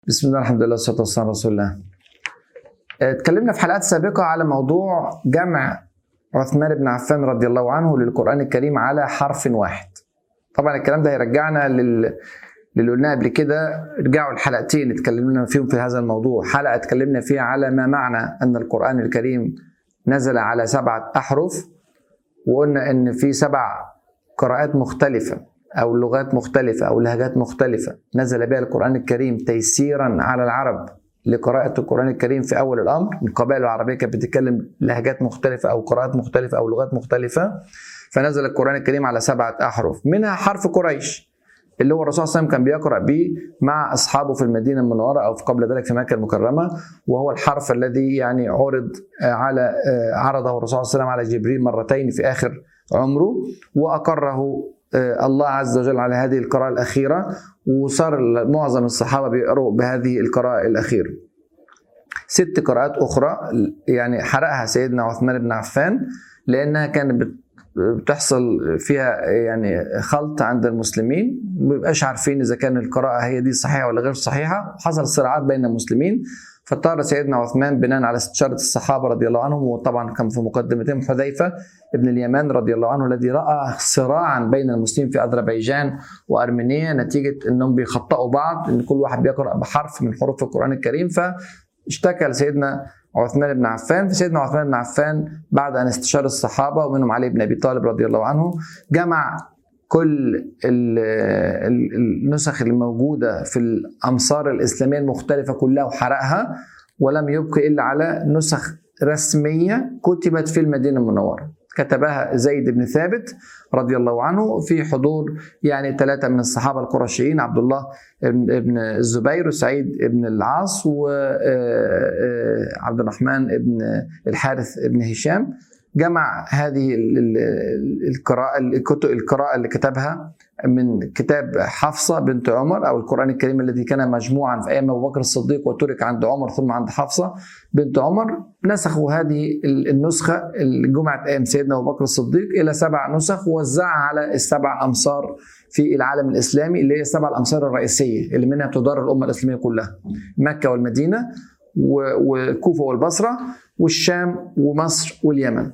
بسم الله الحمد لله والصلاه والسلام على رسول الله. اتكلمنا في حلقات سابقه على موضوع جمع عثمان بن عفان رضي الله عنه للقران الكريم على حرف واحد. طبعا الكلام ده هيرجعنا لل اللي قلناه قبل كده ارجعوا الحلقتين اتكلمنا فيهم في هذا الموضوع حلقه اتكلمنا فيها على ما معنى ان القران الكريم نزل على سبعه احرف وقلنا ان في سبع قراءات مختلفه او لغات مختلفه او لهجات مختلفه نزل بها القران الكريم تيسيرا على العرب لقراءة القرآن الكريم في أول الأمر القبائل العربية كانت بتتكلم لهجات مختلفة أو قراءات مختلفة أو لغات مختلفة فنزل القرآن الكريم على سبعة أحرف منها حرف قريش اللي هو الرسول صلى الله عليه وسلم كان بيقرأ به مع أصحابه في المدينة المنورة أو في قبل ذلك في مكة المكرمة وهو الحرف الذي يعني عرض على عرضه الرسول صلى الله عليه وسلم على جبريل مرتين في آخر عمره وأقره الله عز وجل على هذه القراءة الأخيرة وصار معظم الصحابة بيقروا بهذه القراءة الأخيرة ست قراءات أخرى يعني حرقها سيدنا عثمان بن عفان لأنها كانت بتحصل فيها يعني خلط عند المسلمين ما بيبقاش عارفين اذا كان القراءه هي دي صحيحه ولا غير صحيحه حصل صراعات بين المسلمين فاضطر سيدنا عثمان بناء على استشاره الصحابه رضي الله عنهم وطبعا كان في مقدمتهم حذيفه ابن اليمان رضي الله عنه الذي راى صراعا بين المسلمين في اذربيجان وارمينيا نتيجه انهم بيخطئوا بعض ان كل واحد بيقرا بحرف من حروف القران الكريم فاشتكى لسيدنا عثمان بن عفان فسيدنا عثمان بن عفان بعد ان استشار الصحابه ومنهم علي بن ابي طالب رضي الله عنه جمع كل النسخ الموجوده في الامصار الاسلاميه المختلفه كلها وحرقها ولم يبق الا على نسخ رسميه كتبت في المدينه المنوره كتبها زيد بن ثابت رضي الله عنه في حضور يعني ثلاثة من الصحابة القرشيين عبد الله بن الزبير وسعيد بن العاص وعبد الرحمن بن الحارث بن هشام جمع هذه القراءة القراءة اللي كتبها من كتاب حفصة بنت عمر أو القرآن الكريم الذي كان مجموعا في أيام أبو بكر الصديق وترك عند عمر ثم عند حفصة بنت عمر نسخوا هذه النسخة اللي جمعت أيام سيدنا أبو بكر الصديق إلى سبع نسخ ووزعها على السبع أمصار في العالم الإسلامي اللي هي السبع الأمصار الرئيسية اللي منها تدار الأمة الإسلامية كلها مكة والمدينة والكوفة والبصرة والشام ومصر واليمن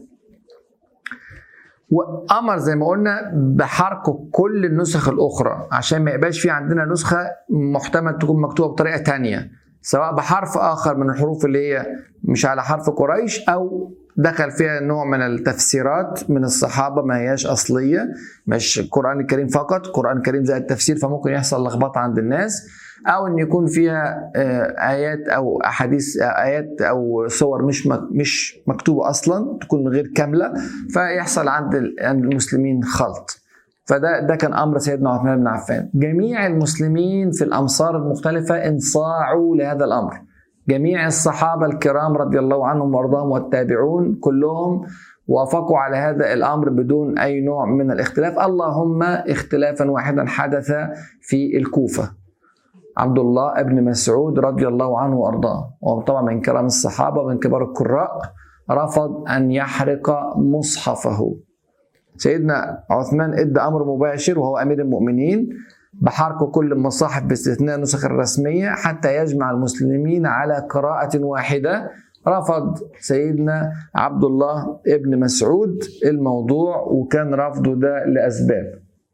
وامر زي ما قلنا بحرق كل النسخ الاخرى عشان ما يبقاش في عندنا نسخه محتمل تكون مكتوبه بطريقه تانية سواء بحرف اخر من الحروف اللي هي مش على حرف قريش او دخل فيها نوع من التفسيرات من الصحابه ما هياش اصليه مش القران الكريم فقط القران الكريم زي التفسير فممكن يحصل لخبطه عند الناس او ان يكون فيها ايات او احاديث ايات او صور مش مش مكتوبه اصلا تكون غير كامله فيحصل عند المسلمين خلط فده ده كان امر سيدنا عثمان بن عفان جميع المسلمين في الامصار المختلفه انصاعوا لهذا الامر جميع الصحابه الكرام رضي الله عنهم وارضاهم والتابعون كلهم وافقوا على هذا الامر بدون اي نوع من الاختلاف اللهم اختلافا واحدا حدث في الكوفه عبد الله بن مسعود رضي الله عنه وارضاه وطبعا من كرام الصحابه ومن كبار القراء رفض ان يحرق مصحفه سيدنا عثمان ادى امر مباشر وهو امير المؤمنين بحرق كل المصاحف باستثناء النسخ الرسميه حتى يجمع المسلمين على قراءه واحده رفض سيدنا عبد الله ابن مسعود الموضوع وكان رفضه ده لاسباب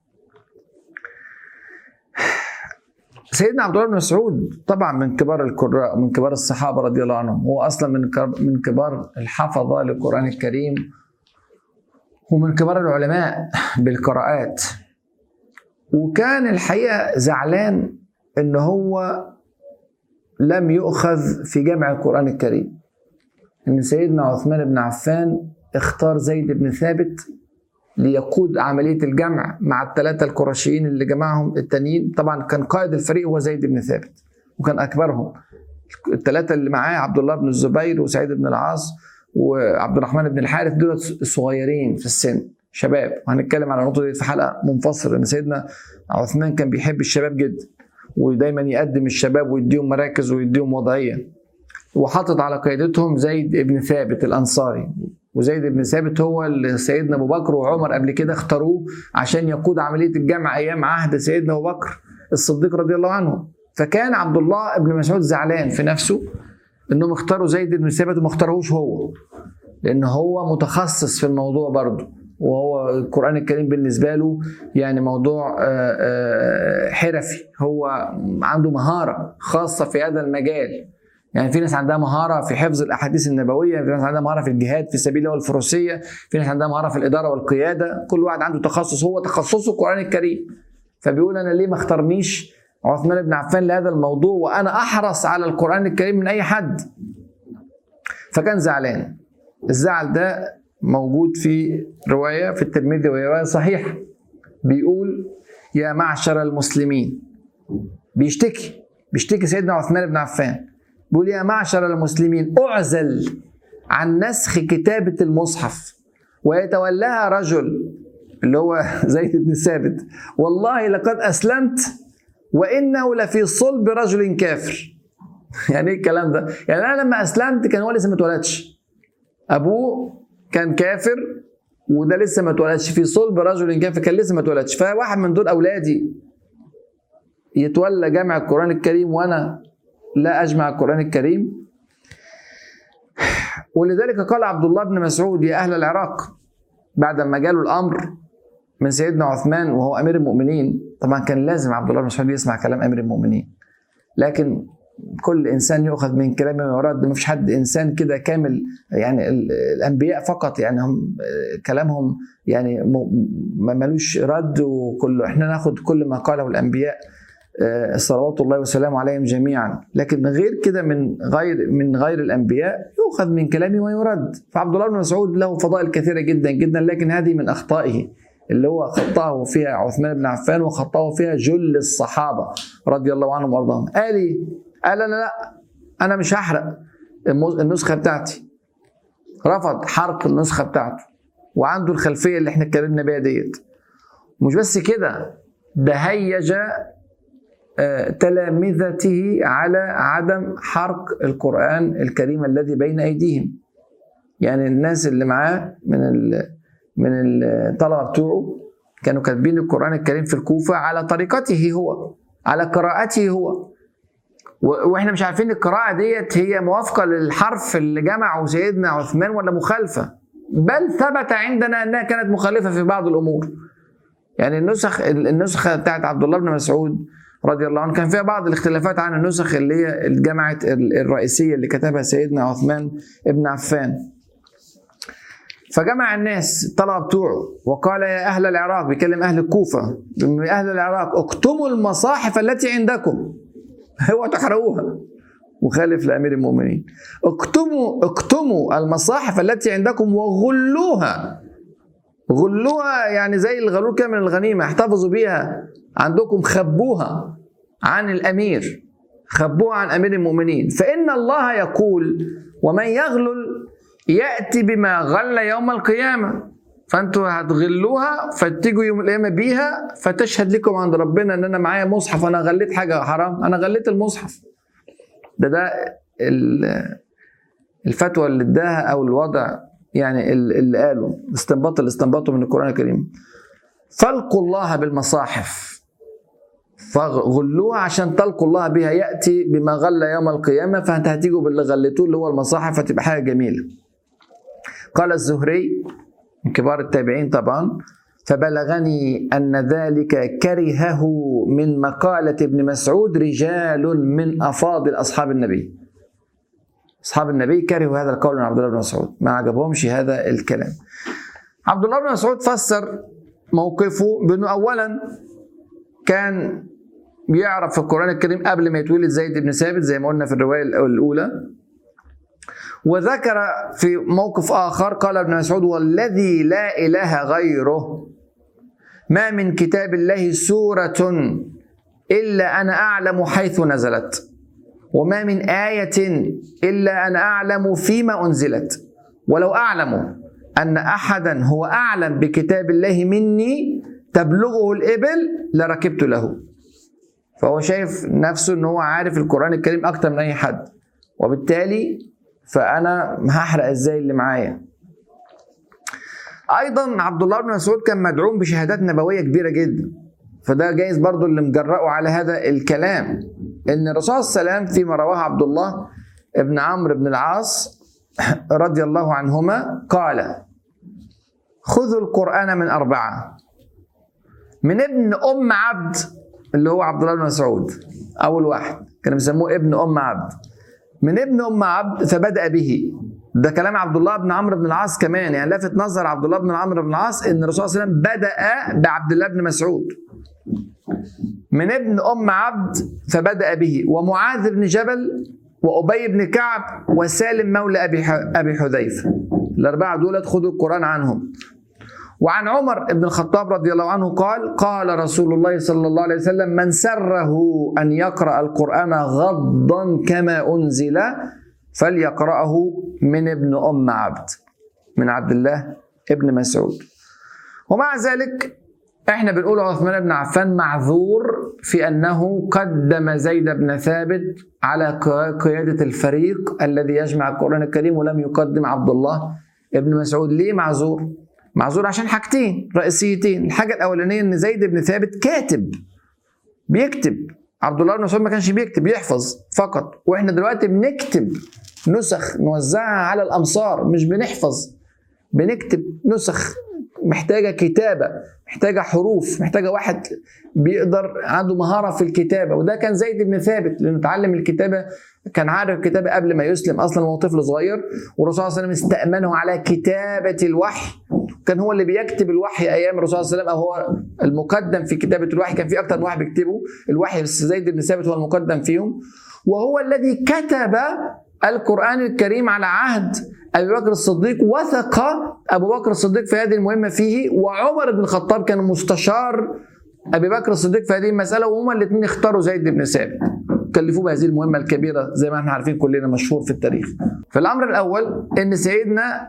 سيدنا عبد الله بن مسعود طبعا من كبار القراء من كبار الصحابه رضي الله عنهم هو اصلا من من كبار الحفظه للقران الكريم ومن كبار العلماء بالقراءات وكان الحقيقه زعلان ان هو لم يؤخذ في جمع القران الكريم ان سيدنا عثمان بن عفان اختار زيد بن ثابت ليقود عملية الجمع مع الثلاثة القرشيين اللي جمعهم التانيين طبعا كان قائد الفريق هو زيد بن ثابت وكان أكبرهم الثلاثة اللي معاه عبد الله بن الزبير وسعيد بن العاص وعبد الرحمن بن الحارث دول صغيرين في السن شباب وهنتكلم على النقطة دي في حلقة منفصلة إن سيدنا عثمان كان بيحب الشباب جدا ودايما يقدم الشباب ويديهم مراكز ويديهم وضعية وحاطط على قيادتهم زيد بن ثابت الأنصاري وزيد بن ثابت هو اللي سيدنا ابو بكر وعمر قبل كده اختاروه عشان يقود عمليه الجمع ايام عهد سيدنا ابو بكر الصديق رضي الله عنه فكان عبد الله بن مسعود زعلان في نفسه انهم اختاروا زيد بن ثابت وما اختاروهوش هو لان هو متخصص في الموضوع برضه وهو القرآن الكريم بالنسبة له يعني موضوع آه، آه، حرفي هو عنده مهارة خاصة في هذا المجال يعني في ناس عندها مهارة في حفظ الأحاديث النبوية في ناس عندها مهارة في الجهاد في سبيل الله والفروسية في ناس عندها مهارة في الإدارة والقيادة كل واحد عنده تخصص هو تخصصه القرآن الكريم فبيقول أنا ليه ما اختارنيش عثمان بن عفان لهذا الموضوع وأنا أحرص على القرآن الكريم من أي حد فكان زعلان الزعل ده موجود في رواية في الترمذي وهي رواية صحيحة بيقول يا معشر المسلمين بيشتكي بيشتكي سيدنا عثمان بن عفان بيقول يا معشر المسلمين أعزل عن نسخ كتابة المصحف ويتولاها رجل اللي هو زيد بن ثابت والله لقد أسلمت وإنه لفي صلب رجل كافر يعني ايه الكلام ده؟ يعني انا لما اسلمت كان هو لسه ما اتولدش ابوه كان كافر وده لسه ما اتولدش في صلب رجل كافر كان لسه ما اتولدش فواحد من دول اولادي يتولى جامع القران الكريم وانا لا اجمع القران الكريم ولذلك قال عبد الله بن مسعود يا اهل العراق بعد ما جاله الامر من سيدنا عثمان وهو امير المؤمنين طبعا كان لازم عبد الله بن مسعود يسمع كلام امير المؤمنين لكن كل انسان يؤخذ من كلامه ويرد ما فيش حد انسان كده كامل يعني الانبياء فقط يعني هم كلامهم يعني ما ملوش رد وكله احنا ناخذ كل ما قاله الانبياء آه، صلوات الله وسلامه عليهم جميعا لكن غير كده من غير من غير الانبياء يؤخذ من كلامه ويرد فعبد الله بن مسعود له فضائل كثيره جدا جدا لكن هذه من اخطائه اللي هو خطاه فيها عثمان بن عفان وخطاه فيها جل الصحابه رضي الله عنهم وارضاهم قال قال انا لا انا مش هحرق النسخه بتاعتي رفض حرق النسخه بتاعته وعنده الخلفيه اللي احنا اتكلمنا بيها ديت مش بس كده ده هيج آه، تلامذته على عدم حرق القرآن الكريم الذي بين أيديهم يعني الناس اللي معاه من من الطلبة بتوعه كانوا كاتبين القرآن الكريم في الكوفة على طريقته هو على قراءته هو واحنا مش عارفين القراءة ديت هي موافقة للحرف اللي جمعه سيدنا عثمان ولا مخالفة بل ثبت عندنا انها كانت مخالفة في بعض الامور يعني النسخ النسخة بتاعت عبد الله بن مسعود رضي الله عنه كان فيها بعض الاختلافات عن النسخ اللي هي الجامعة الرئيسية اللي كتبها سيدنا عثمان بن عفان فجمع الناس الطلبة بتوعه وقال يا أهل العراق بيكلم أهل الكوفة أهل العراق اكتموا المصاحف التي عندكم اوعوا تحرقوها مخالف لامير المؤمنين اكتموا اكتموا المصاحف التي عندكم وغلوها غلوها يعني زي الغلول كده من الغنيمه احتفظوا بيها عندكم خبوها عن الامير خبوها عن امير المؤمنين فان الله يقول ومن يغلل ياتي بما غل يوم القيامه فانتوا هتغلوها فتيجوا يوم القيامه بيها فتشهد لكم عند ربنا ان انا معايا مصحف انا غليت حاجه حرام انا غليت المصحف ده ده الفتوى اللي اداها او الوضع يعني اللي قاله الاستنباط اللي استنبطه من القران الكريم فالقوا الله بالمصاحف فغلوها عشان تلقوا الله بها ياتي بما غل يوم القيامه فانت هتيجوا باللي غليتوه اللي هو المصاحف فتبقى حاجه جميله قال الزهري من كبار التابعين طبعا فبلغني أن ذلك كرهه من مقالة ابن مسعود رجال من أفاضل أصحاب النبي أصحاب النبي كرهوا هذا القول من عبد الله بن مسعود ما عجبهمش هذا الكلام عبد الله بن مسعود فسر موقفه بأنه أولا كان بيعرف في القرآن الكريم قبل ما يتولد زيد بن ثابت زي ما قلنا في الرواية الأولى وذكر في موقف آخر قال ابن مسعود والذي لا إله غيره ما من كتاب الله سورة إلا أنا أعلم حيث نزلت وما من آية إلا أنا أعلم فيما أنزلت ولو أعلم أن أحدا هو أعلم بكتاب الله مني تبلغه الإبل لركبت له فهو شايف نفسه أنه هو عارف القرآن الكريم أكتر من أي حد وبالتالي فانا هحرق ازاي اللي معايا ايضا عبد الله بن مسعود كان مدعوم بشهادات نبويه كبيره جدا فده جايز برضو اللي مجرأه على هذا الكلام ان الرسول صلى الله عليه وسلم فيما رواه عبد الله ابن عمرو بن العاص رضي الله عنهما قال خذوا القرآن من أربعة من ابن أم عبد اللي هو عبد الله بن مسعود أول واحد كانوا بيسموه ابن أم عبد من ابن أم عبد فبدأ به ده كلام عبد الله بن عمرو بن العاص كمان يعني لفت نظر عبد الله بن عمرو بن العاص ان الرسول صلى الله عليه وسلم بدأ بعبد الله بن مسعود من ابن أم عبد فبدأ به ومعاذ بن جبل وأبي بن كعب وسالم مولى أبي أبي حذيفة الأربعة دول خذوا القرآن عنهم وعن عمر بن الخطاب رضي الله عنه قال قال رسول الله صلى الله عليه وسلم من سره أن يقرأ القرآن غضا كما أنزل فليقرأه من ابن أم عبد من عبد الله ابن مسعود ومع ذلك احنا بنقول عثمان بن عفان معذور في انه قدم زيد بن ثابت على قياده الفريق الذي يجمع القران الكريم ولم يقدم عبد الله ابن مسعود ليه معذور؟ معذور عشان حاجتين رئيسيتين الحاجه الاولانيه ان زيد بن ثابت كاتب بيكتب عبد الله بن مسعود ما كانش بيكتب يحفظ فقط واحنا دلوقتي بنكتب نسخ نوزعها على الامصار مش بنحفظ بنكتب نسخ محتاجه كتابه محتاجه حروف محتاجه واحد بيقدر عنده مهاره في الكتابه وده كان زيد بن ثابت لانه اتعلم الكتابه كان عارف الكتابه قبل ما يسلم اصلا وهو طفل صغير والرسول صلى الله عليه وسلم استامنه على كتابه الوحي كان هو اللي بيكتب الوحي ايام الرسول صلى الله عليه وسلم او هو المقدم في كتابه الوحي كان في اكتر من واحد بيكتبه الوحي بس زيد بن ثابت هو المقدم فيهم وهو الذي كتب القران الكريم على عهد ابي بكر الصديق وثق ابو بكر الصديق في هذه المهمه فيه وعمر بن الخطاب كان مستشار ابي بكر الصديق في هذه المساله وهما الاثنين اختاروا زيد بن ثابت كلفوه بهذه المهمه الكبيره زي ما احنا عارفين كلنا مشهور في التاريخ فالامر الاول ان سيدنا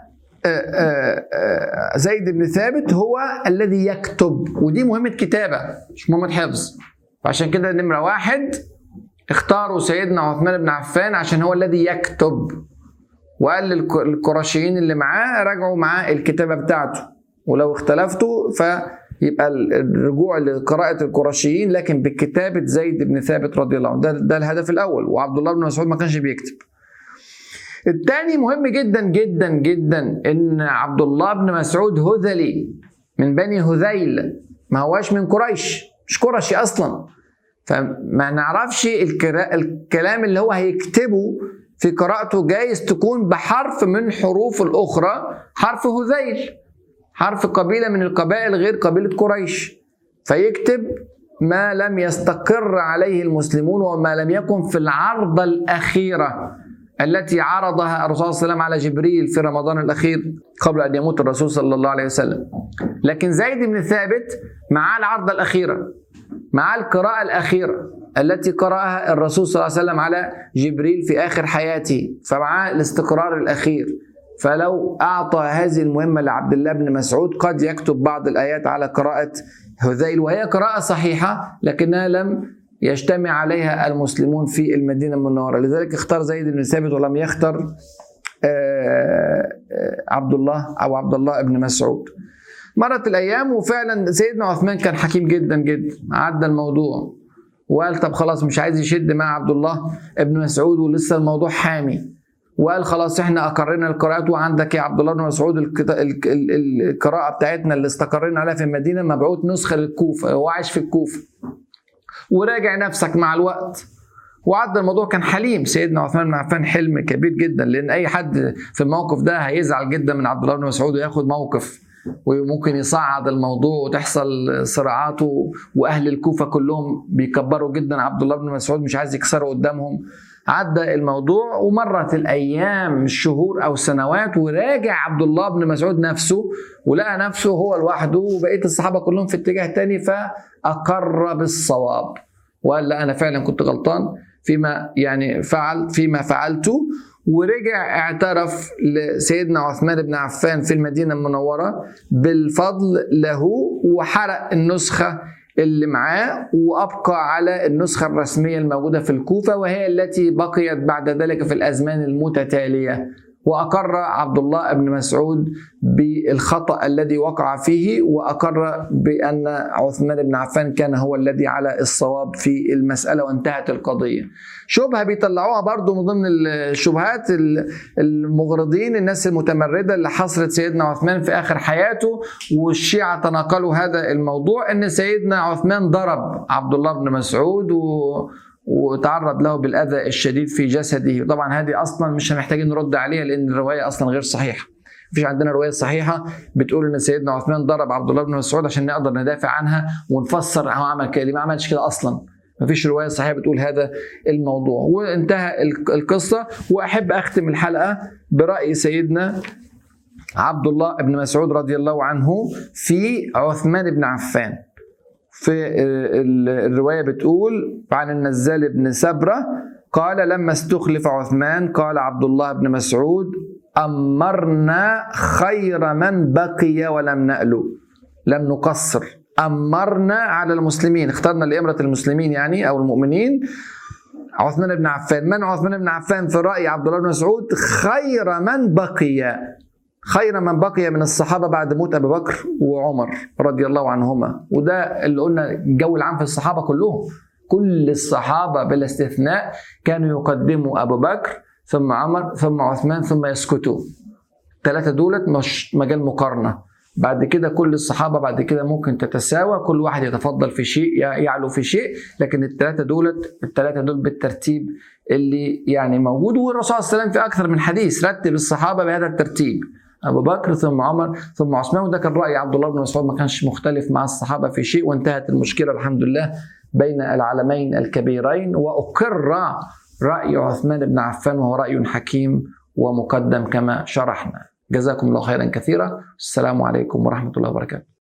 زيد بن ثابت هو الذي يكتب ودي مهمه كتابه مش مهمه حفظ فعشان كده نمره واحد اختاروا سيدنا عثمان بن عفان عشان هو الذي يكتب وقال للقرشيين اللي معاه راجعوا معاه الكتابة بتاعته ولو اختلفتوا فيبقى الرجوع لقراءة القرشيين لكن بكتابة زيد بن ثابت رضي الله عنه ده, ده الهدف الأول وعبد الله بن مسعود ما كانش بيكتب الثاني مهم جدا جدا جدا ان عبد الله بن مسعود هذلي من بني هذيل ما هواش من قريش مش قرشي اصلا فما نعرفش الكلام اللي هو هيكتبه في قراءته جايز تكون بحرف من حروف الأخرى حرف هذيل حرف قبيلة من القبائل غير قبيلة قريش فيكتب ما لم يستقر عليه المسلمون وما لم يكن في العرضة الأخيرة التي عرضها الرسول صلى الله عليه وسلم على جبريل في رمضان الأخير قبل أن يموت الرسول صلى الله عليه وسلم لكن زيد بن ثابت معاه العرضة الأخيرة معاه القراءة الأخيرة التي قرأها الرسول صلى الله عليه وسلم على جبريل في آخر حياته فمعاه الاستقرار الأخير فلو أعطى هذه المهمة لعبد الله بن مسعود قد يكتب بعض الآيات على قراءة هذيل وهي قراءة صحيحة لكنها لم يجتمع عليها المسلمون في المدينة المنورة لذلك اختار زيد بن ثابت ولم يختر عبد الله أو عبد الله بن مسعود مرت الأيام وفعلا سيدنا عثمان كان حكيم جدا جدا عدى الموضوع وقال طب خلاص مش عايز يشد مع عبد الله ابن مسعود ولسه الموضوع حامي وقال خلاص احنا اقرينا القراءات وعندك يا عبد الله بن مسعود القراءه بتاعتنا اللي استقرينا عليها في المدينه مبعوث نسخه للكوفه هو عايش في الكوفه وراجع نفسك مع الوقت وعدى الموضوع كان حليم سيدنا عثمان بن عفان حلم كبير جدا لان اي حد في الموقف ده هيزعل جدا من عبد الله بن مسعود وياخد موقف وممكن يصعد الموضوع وتحصل صراعات واهل الكوفه كلهم بيكبروا جدا عبد الله بن مسعود مش عايز يكسروا قدامهم عدى الموضوع ومرت الايام الشهور او سنوات وراجع عبد الله بن مسعود نفسه ولقى نفسه هو لوحده وبقيه الصحابه كلهم في اتجاه تاني فاقر بالصواب وقال لا انا فعلا كنت غلطان فيما يعني فعل فيما فعلته ورجع اعترف لسيدنا عثمان بن عفان في المدينة المنورة بالفضل له وحرق النسخة اللي معاه وأبقى على النسخة الرسمية الموجودة في الكوفة وهي التي بقيت بعد ذلك في الأزمان المتتالية واقر عبد الله بن مسعود بالخطا الذي وقع فيه واقر بان عثمان بن عفان كان هو الذي على الصواب في المساله وانتهت القضيه. شبهه بيطلعوها برضو من ضمن الشبهات المغرضين الناس المتمرده اللي حصرت سيدنا عثمان في اخر حياته والشيعه تناقلوا هذا الموضوع ان سيدنا عثمان ضرب عبد الله بن مسعود و وتعرض له بالاذى الشديد في جسده طبعا هذه اصلا مش محتاجين نرد عليها لان الروايه اصلا غير صحيحه مفيش عندنا روايه صحيحه بتقول ان سيدنا عثمان ضرب عبد الله بن مسعود عشان نقدر ندافع عنها ونفسر هو عمل كده ما عملش كده اصلا مفيش روايه صحيحه بتقول هذا الموضوع وانتهى القصه واحب اختم الحلقه براي سيدنا عبد الله بن مسعود رضي الله عنه في عثمان بن عفان في الروايه بتقول عن النزال بن سبره قال لما استخلف عثمان قال عبد الله بن مسعود أمرنا خير من بقي ولم نألو لم نقصر أمرنا على المسلمين اخترنا لإمرة المسلمين يعني أو المؤمنين عثمان بن عفان من عثمان بن عفان في رأي عبد الله بن مسعود خير من بقي خير من بقي من الصحابه بعد موت ابي بكر وعمر رضي الله عنهما وده اللي قلنا الجو العام في الصحابه كلهم كل الصحابه بلا استثناء كانوا يقدموا ابو بكر ثم عمر ثم عثمان ثم يسكتوا الثلاثه دولت مش مجال مقارنه بعد كده كل الصحابه بعد كده ممكن تتساوى كل واحد يتفضل في شيء يعلو في شيء لكن الثلاثه دولت الثلاثه دول بالترتيب اللي يعني موجود والرسول صلى الله عليه وسلم في اكثر من حديث رتب الصحابه بهذا الترتيب ابو بكر ثم عمر ثم عثمان وده كان راي عبد الله بن مسعود ما كانش مختلف مع الصحابه في شيء وانتهت المشكله الحمد لله بين العالمين الكبيرين واقر راي عثمان بن عفان وهو راي حكيم ومقدم كما شرحنا جزاكم الله خيرا كثيرا السلام عليكم ورحمه الله وبركاته